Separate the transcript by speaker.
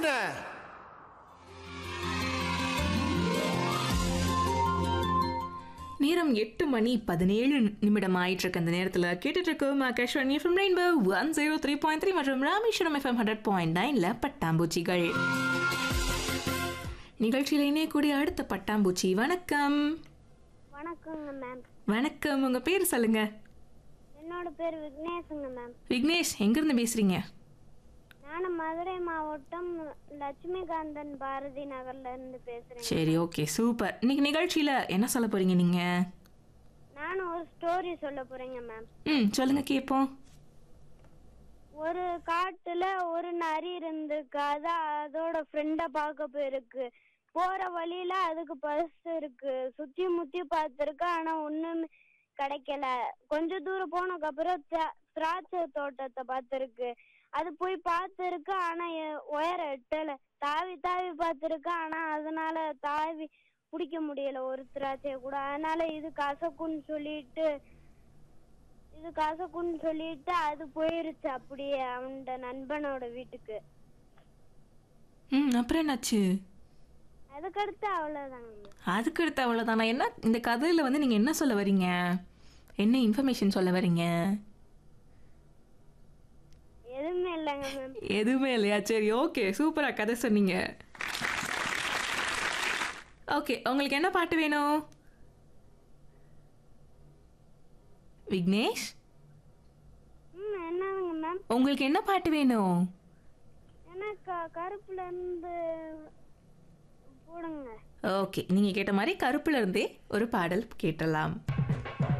Speaker 1: என்ன
Speaker 2: நேரம் எட்டு மணி பதினேழு நிமிடம் ஆயிட்டு இருக்கு அந்த நேரத்தில் கேட்டுட்டு இருக்கோம் Akashvani FM Rainbow one zero three point three மற்றும் ராமேஸ்வரம் எஃப்எம் ஹண்ட்ரட் பாயிண்ட் நைன்ல பட்டாம்பூச்சிகள் நிகழ்ச்சியில இணையக்கூடிய அடுத்த பட்டாம்பூச்சி வணக்கம்
Speaker 3: வணக்கங்க மேம்
Speaker 2: வணக்கம் உங்க பேர் சொல்லுங்க
Speaker 3: என்னோட பேர் விக்னேஷுங்க மேம்
Speaker 2: விக்னேஷ் எங்கிருந்து பேசுறீங்க
Speaker 3: நான் மதுரை மாவட்டம் லட்சுமிகாந்தன் பாரதி நகர்ல இருந்து பேசுறேன்
Speaker 2: சரி ஓகே சூப்பர் இன்னைக்கு நிகழ்ச்சியில என்ன சொல்ல போறீங்க நீங்க
Speaker 3: நான் ஒரு ஸ்டோரி சொல்ல போறேங்க மேம்
Speaker 2: ம் சொல்லுங்க கேட்போம்
Speaker 3: ஒரு காட்டுல ஒரு நரி இருந்திருக்கு அது அதோட ஃப்ரெண்ட பார்க்க போயிருக்கு போற வழியில அதுக்கு பஸ் இருக்கு சுத்தி முத்தி பார்த்திருக்கு ஆனா ஒண்ணுமே கிடைக்கல கொஞ்ச தூரம் போனதுக்கு அப்புறம் திரா- திராட்சை தோட்டத்தை பார்த்திருக்கு அது போய் பார்த்திருக்கு ஆனா எ- உயர எட்டல தாவி தாவி பார்த்திருக்கு ஆனா அதனால தாவி பிடிக்க முடியல ஒரு திராட்சையை கூட அதனால இது கசக்குன்னு சொல்லிட்டு இது கசக்குன்னு சொல்லிட்டு அது போயிருச்சு அப்படியே அவனோட நண்பனோட வீட்டுக்கு
Speaker 2: ம் அப்புறம் என்னாச்சு
Speaker 3: அதுக்கடுத்து அவ்வளவுதாங்க
Speaker 2: அதுக்கு அடுத்து அவ்வளோதானா என்ன இந்த கதையில் வந்து நீங்கள் என்ன சொல்ல வரீங்க என்ன இன்ஃபர்மேஷன் சொல்ல வரீங்க
Speaker 3: எதுவுமே இல்லைங்க மேம்
Speaker 2: எதுவுமே இல்லையா சரி ஓகே சூப்பராக கதை சொன்னீங்க ஓகே உங்களுக்கு என்ன பாட்டு வேணும் விக்னேஷ்
Speaker 3: ம் என்னங்க மேம்
Speaker 2: உங்களுக்கு என்ன பாட்டு வேணும்
Speaker 3: எனக்கு கருப்புல இருந்து போடுங்க
Speaker 2: ஓகே நீங்கள் கேட்ட மாதிரி கருப்புல இருந்தே ஒரு பாடல் கேட்டலாம்